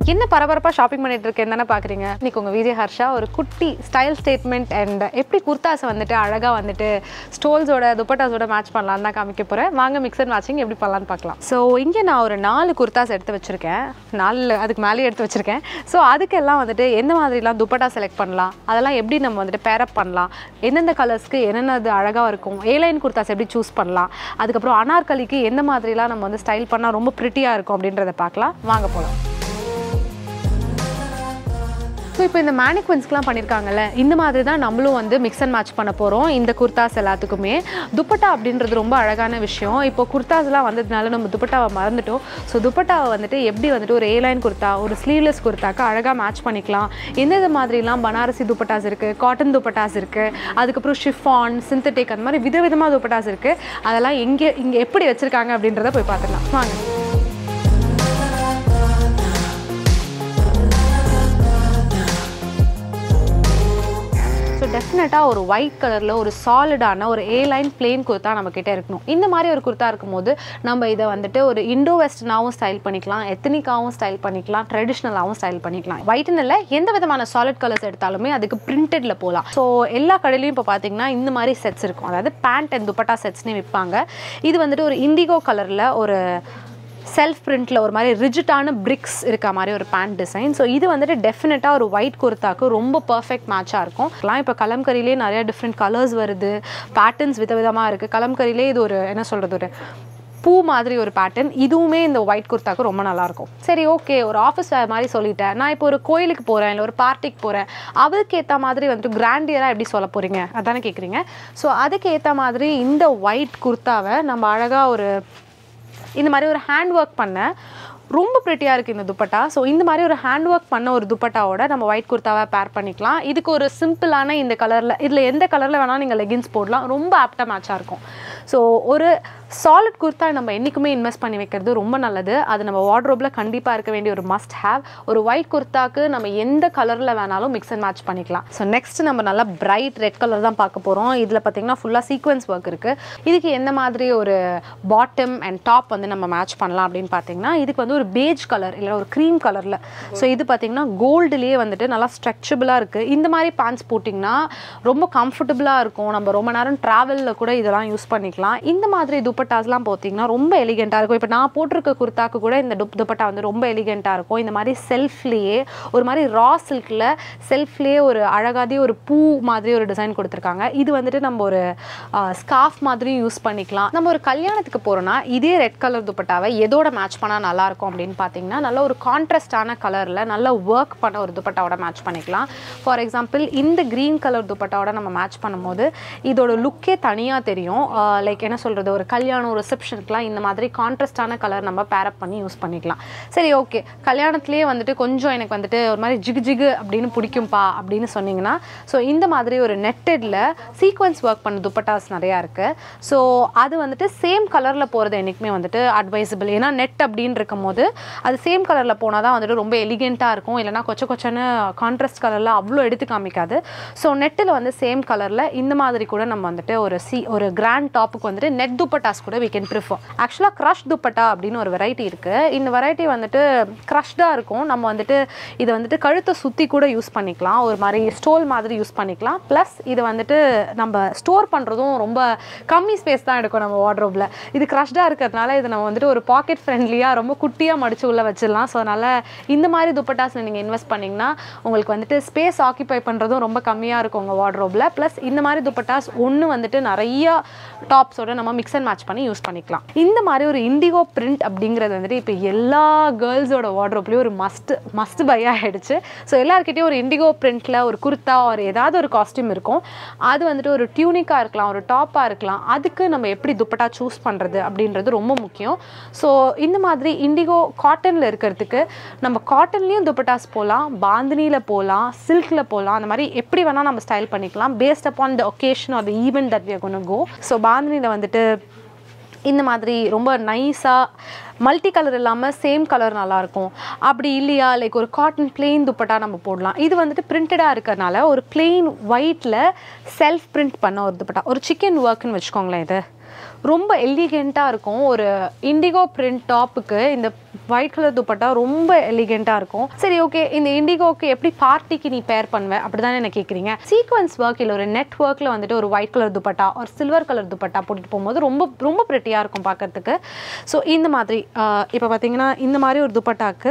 என்ன பரபரப்பாக ஷாப்பிங் பண்ணிட்டு இருக்கேன் தானே பார்க்குறீங்க இன்னைக்கு உங்கள் விஜய் ஹர்ஷா ஒரு குட்டி ஸ்டைல் ஸ்டேட்மெண்ட் அண்ட் எப்படி குர்தாஸை வந்துட்டு அழகாக வந்துட்டு ஸ்டோல்ஸோட துப்பட்டாஸோட மேட்ச் பண்ணலான்னு தான் காமிக்க போகிறேன் வாங்க மிக்சர் மேட்சிங் எப்படி பண்ணலான்னு பார்க்கலாம் ஸோ இங்கே நான் ஒரு நாலு குர்தாஸ் எடுத்து வச்சுருக்கேன் நாலு அதுக்கு மேலே எடுத்து வச்சுருக்கேன் ஸோ அதுக்கெல்லாம் வந்துட்டு எந்த மாதிரிலாம் துப்பட்டா செலக்ட் பண்ணலாம் அதெல்லாம் எப்படி நம்ம வந்துட்டு பேரப் பண்ணலாம் எந்தெந்த கலர்ஸ்க்கு என்னென்னது அழகாக இருக்கும் ஏலைன் குர்தாஸ் எப்படி சூஸ் பண்ணலாம் அதுக்கப்புறம் அனார்கலிக்கு எந்த மாதிரிலாம் நம்ம வந்து ஸ்டைல் பண்ணால் ரொம்ப ப்ரிட்டியாக இருக்கும் அப்படின்றத பார்க்கலாம் வாங்க போகலாம் ஸோ இப்போ இந்த மேனிக்வன்ஸ்க்குலாம் பண்ணியிருக்காங்கல்ல இந்த மாதிரி தான் நம்மளும் வந்து மிக்ஸ் அண்ட் மேட்ச் பண்ண போகிறோம் இந்த குர்தாஸ் எல்லாத்துக்குமே துப்பட்டா அப்படின்றது ரொம்ப அழகான விஷயம் இப்போ குர்தாஸ்லாம் வந்ததுனால நம்ம துப்பட்டாவை மறந்துட்டோம் ஸோ துப்பட்டாவை வந்துட்டு எப்படி வந்துட்டு ஒரு ஏலைன் குர்தா ஒரு ஸ்லீவ்லெஸ் குர்தாக்கு அழகாக மேட்ச் பண்ணிக்கலாம் எந்தெந்த மாதிரிலாம் பனாரசி துப்பட்டாஸ் இருக்குது காட்டன் துப்பட்டாஸ் இருக்குது அதுக்கப்புறம் ஷிஃபான் சிந்தட்டிக் அந்த மாதிரி விதவிதமாக துப்பட்டாஸ் இருக்குது அதெல்லாம் எங்கே இங்கே எப்படி வச்சுருக்காங்க அப்படின்றத போய் பார்த்துக்கலாம் வாங்க ஸோ டெஃபினட்டாக ஒரு ஒயிட் கலரில் ஒரு சாலிடான ஒரு ஏ லைன் பிளெயின் குர்த்தா நம்மக்கிட்ட இருக்கணும் இந்த மாதிரி ஒரு குர்த்தா இருக்கும்போது நம்ம இதை வந்துட்டு ஒரு இண்டோ வெஸ்டர்னாகவும் ஸ்டைல் பண்ணிக்கலாம் எத்தனிக்காவும் ஸ்டைல் பண்ணிக்கலாம் ட்ரெடிஷ்னலாகவும் ஸ்டைல் பண்ணிக்கலாம் ஒயிட்னு இல்லை எந்த விதமான சாலிட் கலர்ஸ் எடுத்தாலுமே அதுக்கு பிரிண்டடில் போகலாம் ஸோ எல்லா கடையிலையும் இப்போ பார்த்தீங்கன்னா இந்த மாதிரி செட்ஸ் இருக்கும் அதாவது பேண்ட் அண்ட் துப்பட்டா செட்ஸ்னே விற்பாங்க இது வந்துட்டு ஒரு இண்டிகோ கலரில் ஒரு செல்ஃப் பிரிண்டில் ஒரு மாதிரி ரிஜிட்டான பிரிக்ஸ் இருக்க மாதிரி ஒரு பேண்ட் டிசைன் ஸோ இது வந்துட்டு டெஃபினட்டாக ஒரு ஒயிட் குர்த்தாக்கு ரொம்ப பர்ஃபெக்ட் மேட்சாக இருக்கும் எல்லாம் இப்போ கலம்கரியிலே நிறைய டிஃப்ரெண்ட் கலர்ஸ் வருது பேட்டர்ன்ஸ் விதவிதமாக இருக்குது கலம்கரியிலே இது ஒரு என்ன சொல்கிறது ஒரு பூ மாதிரி ஒரு பேட்டர்ன் இதுவுமே இந்த ஒயிட் குர்த்தாக்கு ரொம்ப நல்லாயிருக்கும் சரி ஓகே ஒரு ஆஃபீஸ் வேறு மாதிரி சொல்லிட்டேன் நான் இப்போ ஒரு கோயிலுக்கு போகிறேன் இல்லை ஒரு பார்ட்டிக்கு போகிறேன் அதுக்கு ஏற்ற மாதிரி வந்துட்டு கிராண்டியராக எப்படி சொல்ல போகிறீங்க அதானே கேட்குறீங்க ஸோ அதுக்கு ஏற்ற மாதிரி இந்த ஒயிட் குர்த்தாவை நம்ம அழகாக ஒரு இந்த மாதிரி ஒரு ஹேண்ட் ஒர்க் பண்ண ரொம்ப ப்ரிட்டியாக இருக்குது இந்த துப்பட்டா ஸோ இந்த மாதிரி ஒரு ஹேண்ட் ஒர்க் பண்ண ஒரு துப்பட்டாவோட நம்ம ஒயிட் குர்த்தாவை பேர் பண்ணிக்கலாம் இதுக்கு ஒரு சிம்பிளான இந்த கலரில் இதில் எந்த கலரில் வேணாலும் நீங்கள் லெகின்ஸ் போடலாம் ரொம்ப ஆப்டாக மேட்சாக இருக்கும் ஸோ ஒரு சாலிட் குர்த்தா நம்ம என்றைக்குமே இன்வெஸ்ட் பண்ணி வைக்கிறது ரொம்ப நல்லது அது நம்ம வார்ட்ரோப்பில் கண்டிப்பாக இருக்க வேண்டிய ஒரு மஸ்ட் ஹேவ் ஒரு ஒயிட் குர்த்தாக்கு நம்ம எந்த கலரில் வேணாலும் மிக்ஸ் அண்ட் மேட்ச் பண்ணிக்கலாம் ஸோ நெக்ஸ்ட் நம்ம நல்லா பிரைட் ரெட் கலர் தான் பார்க்க போகிறோம் இதில் பார்த்தீங்கன்னா ஃபுல்லாக சீக்வன்ஸ் ஒர்க் இருக்குது இதுக்கு எந்த மாதிரி ஒரு பாட்டம் அண்ட் டாப் வந்து நம்ம மேட்ச் பண்ணலாம் அப்படின்னு பார்த்தீங்கன்னா இதுக்கு வந்து ஒரு பேஜ் கலர் இல்லை ஒரு க்ரீம் கலரில் ஸோ இது பார்த்தீங்கன்னா கோல்டுலேயே வந்துட்டு நல்லா ஸ்ட்ரெச்சபிளாக இருக்குது இந்த மாதிரி பேண்ட்ஸ் போட்டிங்கன்னா ரொம்ப கம்ஃபர்டபுளாக இருக்கும் நம்ம ரொம்ப நேரம் ட்ராவலில் கூட இதெல்லாம் யூஸ் பண்ணிக்கலாம் இந்த மாதிரி துப்பட்டாஸ்லாம் பார்த்தீங்கன்னா ரொம்ப எலிகெண்ட்டாக இருக்கும் இப்போ நான் போட்டிருக்க குர்த்தாக்கு கூட இந்த டுப் துப்பட்டா வந்து ரொம்ப எலிகெண்ட்டாக இருக்கும் இந்த மாதிரி செல்ஃப்லேயே ஒரு மாதிரி ரா சில்கில் செல்ஃப்லேயே ஒரு அழகாதே ஒரு பூ மாதிரி ஒரு டிசைன் கொடுத்துருக்காங்க இது வந்துட்டு நம்ம ஒரு ஸ்கார்ஃப் மாதிரியும் யூஸ் பண்ணிக்கலாம் நம்ம ஒரு கல்யாணத்துக்கு போகிறோன்னா இதே ரெட் கலர் துப்பட்டாவை எதோட மேட்ச் பண்ணால் நல்லாயிருக்கும் அப்படின்னு பார்த்தீங்கன்னா நல்ல ஒரு கான்ட்ராஸ்டான கலரில் நல்ல ஒர்க் பண்ண ஒரு துப்பட்டாவோட மேட்ச் பண்ணிக்கலாம் ஃபார் எக்ஸாம்பிள் இந்த க்ரீன் கலர் துப்பட்டாவோட நம்ம மேட்ச் பண்ணும்போது இதோட லுக்கே தனியாக தெரியும் லைக் என்ன சொல்கிறது ஒரு கல்யாணம் ரிசப்ஷனுக்குலாம் இந்த மாதிரி கான்ட்ராஸ்டான கலர் நம்ம பேரப் பண்ணி யூஸ் பண்ணிக்கலாம் சரி ஓகே கல்யாணத்துலேயே வந்துட்டு கொஞ்சம் எனக்கு வந்துட்டு ஒரு மாதிரி ஜிகு ஜிகு அப்படின்னு பிடிக்கும்பா அப்படின்னு சொன்னீங்கன்னா ஸோ இந்த மாதிரி ஒரு நெட்டடில் சீக்வன்ஸ் ஒர்க் பண்ண துப்பட்டாஸ் நிறையா இருக்குது ஸோ அது வந்துட்டு சேம் கலரில் போகிறது என்றைக்குமே வந்துட்டு அட்வைசபிள் ஏன்னா நெட் அப்படின்னு இருக்கும் போது அது சேம் கலரில் போனால் தான் வந்துட்டு ரொம்ப எலிகெண்ட்டாக இருக்கும் இல்லைனா கொச்ச கொச்சன்னு கான்ட்ராஸ்ட் கலரில் அவ்வளோ எடுத்து காமிக்காது ஸோ நெட்டில் வந்து சேம் கலரில் இந்த மாதிரி கூட நம்ம வந்துட்டு ஒரு சி ஒரு கிராண்ட் டாப்புக்கு வந்துட்டு நெட் துப்பட்டாஸ் கூட வி கேன் ப்ரிஃபர் ஆக்சுவலாக க்ரஷ் துப்பட்டா அப்படின்னு ஒரு வெரைட்டி இருக்குது இந்த வெரைட்டி வந்துட்டு க்ரஷ்டாக இருக்கும் நம்ம வந்துட்டு இதை வந்துட்டு கழுத்தை சுற்றி கூட யூஸ் பண்ணிக்கலாம் ஒரு மாதிரி ஸ்டோல் மாதிரி யூஸ் பண்ணிக்கலாம் ப்ளஸ் இது வந்துட்டு நம்ம ஸ்டோர் பண்ணுறதும் ரொம்ப கம்மி ஸ்பேஸ் தான் எடுக்கும் நம்ம வார்ட்ரோப்பில் இது க்ரஷ்டாக இருக்கிறதுனால இது நம்ம வந்துட்டு ஒரு பாக்கெட் ஃப்ரெண்ட்லியாக ரொம்ப குட்டியாக மடிச்சு உள்ளே வச்சிடலாம் ஸோ அதனால் இந்த மாதிரி துப்பட்டாஸில் நீங்கள் இன்வெஸ்ட் பண்ணிங்கன்னா உங்களுக்கு வந்துட்டு ஸ்பேஸ் ஆக்கிபை பண்ணுறதும் ரொம்ப கம்மியாக இருக்கும் உங்கள் வார்ட்ரோப்பில் ப்ளஸ் இந்த மாதிரி துப்பட்டாஸ் ஒன்று வந்துட்டு நிறைய டாப்ஸோட நம்ம மிக்ஸ் அண்ட் மேட்ச் பண்ணி யூஸ் பண்ணிக்கலாம் இந்த மாதிரி ஒரு இண்டிகோ பிரிண்ட் அப்படிங்கிறது வந்துட்டு இப்போ எல்லா கேர்ள்ஸோட வார்ட்ரோப்லேயும் ஒரு மஸ்ட் மஸ்ட் பை ஆகிடுச்சு ஸோ எல்லாருக்கிட்டையும் ஒரு இண்டிகோ பிரிண்ட்டில் ஒரு குர்த்தா ஒரு ஏதாவது ஒரு காஸ்டியூம் இருக்கும் அது வந்துட்டு ஒரு டியூனிக்காக இருக்கலாம் ஒரு டாப்பாக இருக்கலாம் அதுக்கு நம்ம எப்படி துப்பட்டா சூஸ் பண்ணுறது அப்படின்றது ரொம்ப முக்கியம் ஸோ இந்த மாதிரி இண்டிகோ காட்டனில் இருக்கிறதுக்கு நம்ம காட்டன்லேயும் துப்பட்டாஸ் போகலாம் பாந்தினியில் போகலாம் சில்கில் போகலாம் அந்த மாதிரி எப்படி வேணால் நம்ம ஸ்டைல் பண்ணிக்கலாம் based upon the occasion or the event that we gonna go so பாந்தினியில் வந்துட்டு இந்த மாதிரி ரொம்ப நைஸாக மல்டி கலர் இல்லாமல் சேம் கலர் நல்லாயிருக்கும் அப்படி இல்லையா லைக் ஒரு காட்டன் பிளெயின் துப்பட்டா நம்ம போடலாம் இது வந்துட்டு பிரிண்டடாக இருக்கிறதுனால ஒரு பிளெயின் ஒயிட்டில் செல்ஃப் பிரிண்ட் பண்ண ஒரு துப்பட்டா ஒரு சிக்கன் ஒர்க்குன்னு வச்சுக்கோங்களேன் இது ரொம்ப எலிகெண்ட்டாக இருக்கும் ஒரு இண்டிகோ பிரிண்ட் டாப்புக்கு இந்த ஒயிட் கலர் துப்பட்டா ரொம்ப எலிகெண்ட்டாக இருக்கும் சரி ஓகே இந்த இண்டிகோக்கு எப்படி பார்ட்டிக்கு நீ பேர் பண்ணுவ அப்படி தானே என்ன கேட்குறீங்க சீக்வன்ஸ் ஒர்க் இல்லை ஒரு நெட் ஒர்க்கில் வந்துட்டு ஒரு ஒயிட் கலர் துப்பட்டா ஒரு சில்வர் கலர் துப்பட்டா போட்டுட்டு போகும்போது ரொம்ப ரொம்ப ப்ரெட்டியாக இருக்கும் பார்க்கறதுக்கு ஸோ இந்த மாதிரி இப்போ பார்த்தீங்கன்னா இந்த மாதிரி ஒரு துப்பட்டாக்கு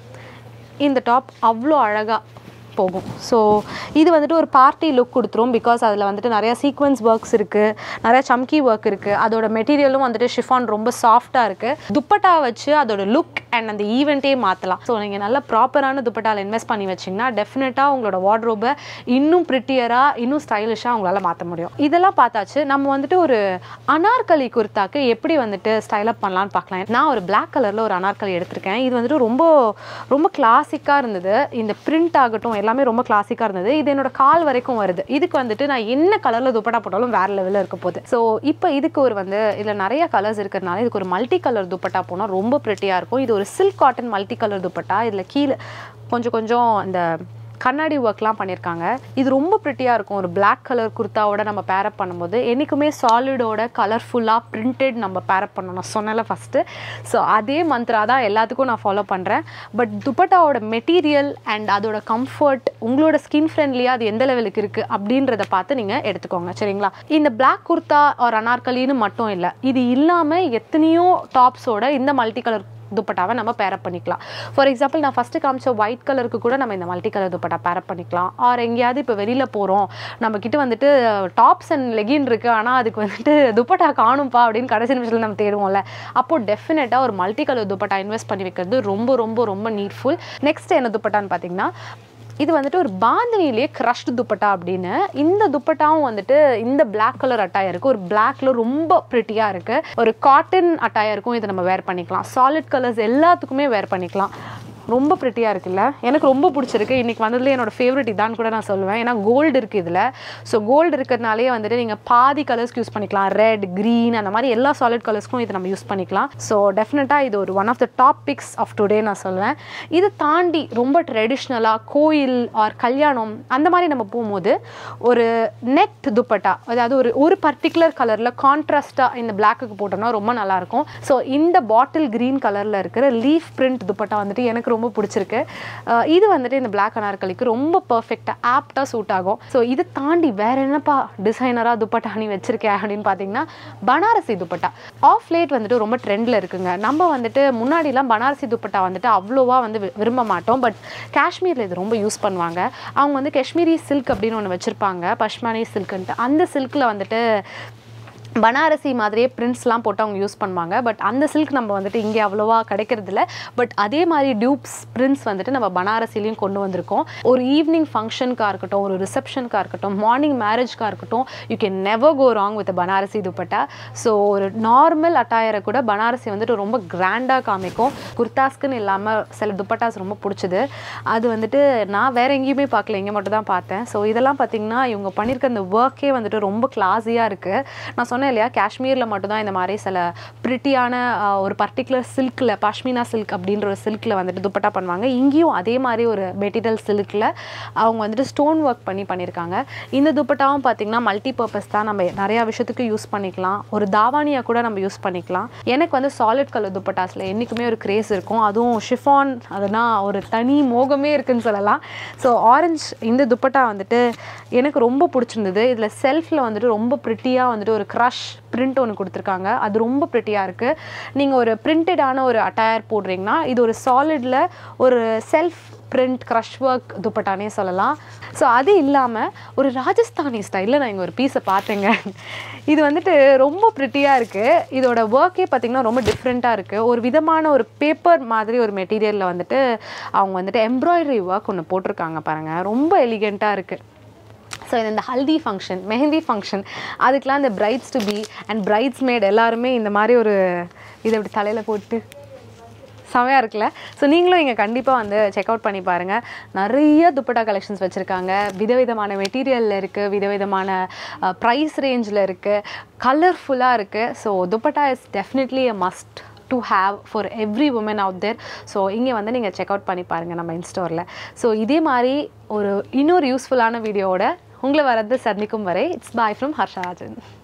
இந்த டாப் அவ்வளோ அழகாக போகும் ஸோ இது வந்துட்டு ஒரு பார்ட்டி லுக் கொடுத்துரும் பிகாஸ் அதில் வந்துட்டு நிறையா சீக்வன்ஸ் ஒர்க்ஸ் இருக்குது நிறையா சம்கி ஒர்க் இருக்குது அதோட மெட்டீரியலும் வந்துட்டு ஷிஃபான் ரொம்ப சாஃப்டாக இருக்குது துப்பட்டா வச்சு அதோட லுக் அண்ட் அந்த ஈவெண்ட்டே மாற்றலாம் ஸோ நீங்கள் நல்ல ப்ராப்பரான துப்பட்டாவில் இன்வெஸ்ட் பண்ணி வச்சிங்கன்னா டெஃபினட்டாக உங்களோட வார்ட்ரோபை இன்னும் ப்ரிட்டியராக இன்னும் ஸ்டைலிஷாக உங்களால் மாற்ற முடியும் இதெல்லாம் பார்த்தாச்சு நம்ம வந்துட்டு ஒரு அனார்கலி குர்தாக்கு எப்படி வந்துட்டு ஸ்டைல் அப் பண்ணலான்னு பார்க்கலாம் நான் ஒரு பிளாக் கலரில் ஒரு அனார்கலி எடுத்திருக்கேன் இது வந்துட்டு ரொம்ப ரொம்ப கிளாசிக்காக இருந்தது இந்த பிரிண்ட் ஆகட்டும் எல்லாமே ரொம்ப கிளாசிக்காக இருந்தது இது என்னோட கால் வரைக்கும் வருது இதுக்கு வந்துட்டு நான் என்ன கலரில் துப்பட்டா போட்டாலும் வேறு லெவலில் இருக்க போகுது ஸோ இப்போ இதுக்கு ஒரு வந்து இதில் நிறைய கலர்ஸ் இருக்கிறதுனால இதுக்கு ஒரு மல்டி கலர் துப்பட்டா போனால் ரொம்ப ப்ரெட்டியாக இருக்கும் இது ஒரு silk cotton multi colour dupatta இதில் கீழே கொஞ்சம் கொஞ்சம் இந்த கண்ணாடி ஒர்க்லாம் பண்ணியிருக்காங்க இது ரொம்ப ப்ரிட்டியாக இருக்கும் ஒரு பிளாக் கலர் குர்த்தாவோட நம்ம பேரப் பண்ணும்போது என்றைக்குமே சாலிடோட கலர்ஃபுல்லாக பிரிண்டட் நம்ம பேரப் பண்ணணும் சொன்னல ஃபஸ்ட்டு ஸோ அதே மந்த்ரா தான் எல்லாத்துக்கும் நான் ஃபாலோ பண்ணுறேன் பட் துப்பட்டாவோட மெட்டீரியல் அண்ட் அதோட கம்ஃபர்ட் உங்களோட ஸ்கின் ஃப்ரெண்ட்லியாக அது எந்த லெவலுக்கு இருக்குது அப்படின்றத பார்த்து நீங்கள் எடுத்துக்கோங்க சரிங்களா இந்த பிளாக் குர்த்தா ஒரு அனார்கலின்னு மட்டும் இல்லை இது இல்லாமல் எத்தனையோ டாப்ஸோட இந்த மல்டி கலர் துப்பட்டாவை நம்ம பேரப் பண்ணிக்கலாம் ஃபார் எக்ஸாம்பிள் நான் ஃபஸ்ட்டு காமிச்ச ஒயிட் கலருக்கு கூட நம்ம இந்த மல்டி கலர் துப்பட்டா பேரப் பண்ணிக்கலாம் ஆர் எங்கேயாவது இப்போ வெளியில் போகிறோம் நம்மக்கிட்ட வந்துட்டு டாப்ஸ் அண்ட் லெகின் இருக்குது ஆனால் அதுக்கு வந்துட்டு துப்பட்டா காணும்ப்பா அப்படின்னு கடைசி நிமிஷத்தில் நம்ம தேடுவோம்ல அப்போது டெஃபினட்டாக ஒரு மல்டி கலர் துப்பட்டா இன்வெஸ்ட் பண்ணி வைக்கிறது ரொம்ப ரொம்ப ரொம்ப நீட்ஃபுல் நெக்ஸ்ட் என்ன துப்பட்டான்னு பார்த்தீங்கன்னா இது வந்துட்டு ஒரு பாந்தினிலேயே க்ரஷ்டு துப்பட்டா அப்படின்னு இந்த துப்பட்டாவும் வந்துட்டு இந்த பிளாக் கலர் அட்டாயம் இருக்குது ஒரு பிளாக்ல ரொம்ப ப்ரிட்டியாக இருக்குது ஒரு காட்டன் அட்டாயம் இருக்கும் இதை நம்ம வேர் பண்ணிக்கலாம் சாலிட் கலர்ஸ் எல்லாத்துக்குமே வேர் பண்ணிக்கலாம் ரொம்ப ப்ரிட்டியாக இருக்குல்ல எனக்கு ரொம்ப பிடிச்சிருக்கு இன்றைக்கி வந்ததுல என்னோட ஃபேவரட் இதான்னு கூட நான் சொல்லுவேன் ஏன்னா கோல்டு இருக்குது இதில் ஸோ கோல்டு இருக்கிறதுனாலே வந்துட்டு நீங்கள் பாதி கலர்ஸ்க்கு யூஸ் பண்ணிக்கலாம் ரெட் க்ரீன் அந்த மாதிரி எல்லா சாலிட் கலர்ஸ்க்கும் இதை நம்ம யூஸ் பண்ணிக்கலாம் ஸோ டெஃபினட்டாக இது ஒரு one of the top picks of today நான் சொல்லுவேன் இதை தாண்டி ரொம்ப ட்ரெடிஷ்னலாக கோயில் ஆர் கல்யாணம் அந்த மாதிரி நம்ம போகும்போது ஒரு நெட் துப்பட்டா அதாவது ஒரு ஒரு பர்டிகுலர் கலரில் கான்ட்ராஸ்ட்டாக இந்த பிளாக்குக்கு போட்டோம்னா ரொம்ப நல்லாயிருக்கும் ஸோ இந்த பாட்டில் க்ரீன் கலரில் இருக்கிற லீஃப் பிரிண்ட் துப்பட்டா வந்துட்டு எனக்கு ரொம்ப பிடிச்சிருக்கு அஹ் இது வந்துட்டு இந்த பிளாக் அனார்கலிக்கு ரொம்ப பர்ஃபெக்டாக ஆப்டாக சூட் ஆகும் ஸோ இதை தாண்டி வேற என்னப்பா டிசைனராக துப்பட்டா நீ வச்சிருக்கேன் அப்படின்னு பார்த்தீங்கன்னா பனாரசி துப்பட்டா ஆஃப் லேட் வந்துட்டு ரொம்ப ட்ரெண்டில் இருக்குங்க நம்ம வந்துட்டு முன்னாடிலாம் பனாரசி துப்பட்டா வந்துட்டு அவ்வளோவா வந்து வி- விரும்ப மாட்டோம் பட் காஷ்மீரில் இது ரொம்ப யூஸ் பண்ணுவாங்க அவங்க வந்து காஷ்மீரி சில்க் அப்படின்னு ஒன்று வச்சுருப்பாங்க பஷ்மானி சில்க்குன்ட்டு அந்த சில்கில் வந்துட்டு பனாரசி மாதிரியே பிரிண்ட்ஸ்லாம் போட்டு அவங்க யூஸ் பண்ணுவாங்க பட் அந்த சில்க் நம்ம வந்துட்டு இங்கே அவ்வளோவா கிடைக்கிறதில்ல பட் அதே மாதிரி டியூப்ஸ் பிரிண்ட்ஸ் வந்துட்டு நம்ம பனாரசிலையும் கொண்டு வந்திருக்கோம் ஒரு ஈவினிங் ஃபங்க்ஷனுக்காக இருக்கட்டும் ஒரு ரிசப்ஷனுக்காக இருக்கட்டும் மார்னிங் மேரேஜ்க்காக இருக்கட்டும் you can never go wrong with Banarasi dupatta so ஒரு நார்மல் அட்டாயரை கூட பனாரசி வந்துட்டு ரொம்ப கிராண்டாக காமிக்கும் குர்தாஸ்க்குன்னு இல்லாமல் சில துப்பட்டாஸ் ரொம்ப பிடிச்சது அது வந்துட்டு நான் வேற எங்கேயுமே பார்க்கல இங்கே மட்டும் தான் பார்த்தேன் ஸோ இதெல்லாம் பார்த்தீங்கன்னா இவங்க பண்ணியிருக்க அந்த ஒர்க்கே வந்துட்டு ரொம்ப கிளாஸியாக இருக்குது நான் சொன்னேன் இல்லையா காஷ்மீரில் மட்டும்தான் இந்த மாதிரி சில ப்ரிட்டியான ஒரு பர்டிகுலர் சில்கில் பாஷ்மினா சில்க் அப்படின்ற ஒரு சில்கில் வந்துட்டு துப்பட்டா பண்ணுவாங்க இங்கேயும் அதே மாதிரி ஒரு மெட்டீரியல் சில்கில் அவங்க வந்துட்டு ஸ்டோன் ஒர்க் பண்ணி பண்ணியிருக்காங்க இந்த துப்பட்டாவும் பார்த்தீங்கன்னா மல்டி பர்பஸ் தான் நம்ம நிறையா விஷயத்துக்கு யூஸ் பண்ணிக்கலாம் ஒரு தாவானியாக கூட நம்ம யூஸ் பண்ணிக்கலாம் எனக்கு வந்து சாலிட் கலர் துப்பட்டாஸில் என்றைக்குமே ஒரு கிரேஸ் இருக்கும் அதுவும் ஷிஃபான் அதுனா ஒரு தனி மோகமே இருக்குன்னு சொல்லலாம் ஸோ ஆரஞ்சு இந்த துப்பட்டா வந்துட்டு எனக்கு ரொம்ப பிடிச்சிருந்தது இதில் செல்ஃபில் வந்துட்டு ரொம்ப ப்ரிட்டியாக வந்துட்டு ஒரு க்ரஷ் பிரிண்ட் ஒன்று கொடுத்துருக்காங்க அது ரொம்ப ப்ரிட்டியாக இருக்குது நீங்கள் ஒரு பிரிண்டடான ஒரு அட்டையர் போடுறீங்கன்னா இது ஒரு சாலிடில் ஒரு செல்ஃப் பிரிண்ட் க்ரஷ் ஒர்க் துப்பட்டானே சொல்லலாம் ஸோ அது இல்லாமல் ஒரு ராஜஸ்தானி ஸ்டைலில் நான் இங்கே ஒரு பீஸை பார்த்தேங்க இது வந்துட்டு ரொம்ப ப்ரிட்டியாக இருக்குது இதோட ஒர்க்கே பார்த்திங்கன்னா ரொம்ப டிஃப்ரெண்ட்டாக இருக்குது ஒரு விதமான ஒரு பேப்பர் மாதிரி ஒரு மெட்டீரியலில் வந்துட்டு அவங்க வந்துட்டு எம்ப்ராய்டரி ஒர்க் ஒன்று போட்டிருக்காங்க பாருங்கள் ரொம்ப எலிகெண்ட்டாக இருக்குது ஸோ இது இந்த ஹல்தி ஃபங்க்ஷன் மெஹந்தி ஃபங்க்ஷன் அதுக்கெலாம் இந்த brides to be and bridesmaids எல்லாருமே இந்த மாதிரி ஒரு இதை இப்படி தலையில் போட்டு செமையாக இருக்குல்ல ஸோ நீங்களும் இங்கே கண்டிப்பாக வந்து செக் அவுட் பண்ணி பாருங்கள் நிறைய துப்பட்டா கலெக்ஷன்ஸ் வச்சுருக்காங்க விதவிதமான மெட்டீரியலில் இருக்குது விதவிதமான ப்ரைஸ் ரேஞ்சில் இருக்குது கலர்ஃபுல்லாக இருக்குது so dupatta is definitely a must to have for every woman out there so இங்கே வந்து நீங்கள் செக் அவுட் பண்ணி பாருங்கள் நம்ம இன்ஸ்டோரில் ஸோ இதே மாதிரி ஒரு இன்னொரு யூஸ்ஃபுல்லான வீடியோவோட உங்களை வரது சந்திக்கும் வரை இட்ஸ் பாய் ஃப்ரம் ஹர்ஷராஜன்